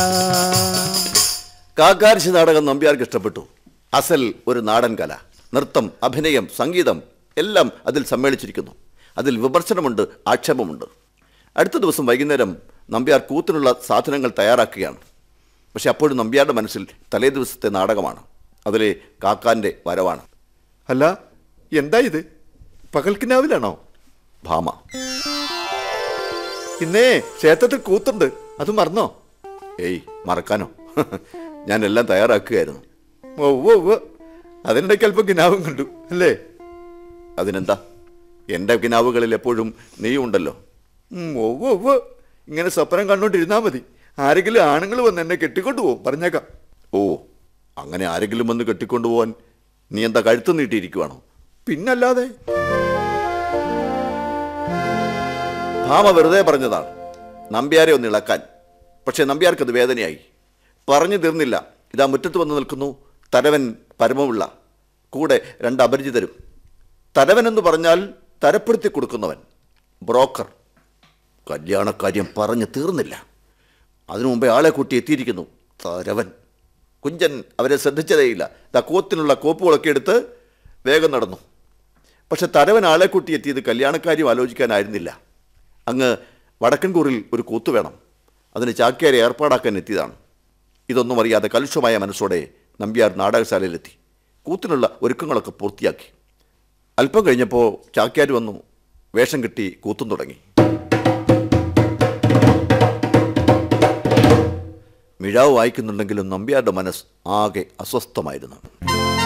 കാക്കാരിശി നാടകം നമ്പ്യാർക്ക് ഇഷ്ടപ്പെട്ടു അസൽ ഒരു നാടൻ കല നൃത്തം അഭിനയം സംഗീതം എല്ലാം അതിൽ സമ്മേളിച്ചിരിക്കുന്നു അതിൽ വിമർശനമുണ്ട് ആക്ഷേപമുണ്ട് അടുത്ത ദിവസം വൈകുന്നേരം നമ്പ്യാർ കൂത്തിനുള്ള സാധനങ്ങൾ തയ്യാറാക്കുകയാണ് പക്ഷെ അപ്പോഴും നമ്പ്യാരുടെ മനസ്സിൽ തലേ ദിവസത്തെ നാടകമാണ് അതിലെ കാക്കാൻ്റെ വരവാണ് അല്ല എന്താ ഇത് പകൽക്കിനാവിലാണോ ഭാമ ഇന്നേ ക്ഷേത്രത്തിൽ കൂത്തുണ്ട് അത് മറന്നോ ഏയ് മറക്കാനോ ഞാൻ എല്ലാം തയ്യാറാക്കുകയായിരുന്നു ഓ ഓ ഓ അതിനിടയ്ക്ക് അല്പം കിനാവും കണ്ടു അല്ലേ അതിനെന്താ എൻ്റെ കിനാവുകളിൽ എപ്പോഴും നീ ഉണ്ടല്ലോ ഉം, ഓ ഓ ഓ ഇങ്ങനെ സ്വപ്നം കണ്ടോണ്ടിരുന്നാ മതി ആരെങ്കിലും ആണുങ്ങൾ വന്ന് എന്നെ കെട്ടിക്കൊണ്ടു പോകും പറഞ്ഞേക്കാം ഓ അങ്ങനെ ആരെങ്കിലും വന്ന് കെട്ടിക്കൊണ്ടുപോവാൻ നീ എന്താ കഴുത്ത് നീട്ടിയിരിക്കുവാണോ പിന്നല്ലാതെ ഭാമ വെറുതെ പറഞ്ഞതാണ് നമ്പ്യാരെ ഒന്ന് ഇളക്കാൻ പക്ഷേ നമ്പ്യാർക്കത് വേദനയായി പറഞ്ഞു തീർന്നില്ല ഇതാ മുറ്റത്ത് വന്ന് നിൽക്കുന്നു തരവൻ പരമപിള്ള കൂടെ രണ്ട് അപരിചിതരും തരവൻ എന്ന് പറഞ്ഞാൽ തരപ്പെടുത്തി കൊടുക്കുന്നവൻ ബ്രോക്കർ കല്യാണക്കാര്യം പറഞ്ഞു തീർന്നില്ല അതിനു മുമ്പേ ആളെ കൂട്ടി എത്തിയിരിക്കുന്നു തരവൻ കുഞ്ചൻ അവരെ ശ്രദ്ധിച്ചതേയില്ല ദാ കോത്തിനുള്ള കോപ്പുകളൊക്കെ എടുത്ത് വേഗം നടന്നു പക്ഷെ തരവൻ ആളെ കൂട്ടി എത്തിയത് കല്യാണക്കാര്യം ആലോചിക്കാനായിരുന്നില്ല അങ്ങ് വടക്കൻകൂറിൽ ഒരു കൂത്ത് വേണം അതിന് ചാക്യാരെ ഏർപ്പാടാക്കാൻ എത്തിയതാണ് ഇതൊന്നും അറിയാതെ കലുഷമായ മനസ്സോടെ നമ്പ്യാർ നാടകശാലയിലെത്തി കൂത്തിനുള്ള ഒരുക്കങ്ങളൊക്കെ പൂർത്തിയാക്കി അല്പം കഴിഞ്ഞപ്പോൾ ചാക്യാർ വന്നു വേഷം കെട്ടി കൂത്തും തുടങ്ങി മിഴാവ് വായിക്കുന്നുണ്ടെങ്കിലും നമ്പ്യാരുടെ മനസ്സ് ആകെ അസ്വസ്ഥമായിരുന്നു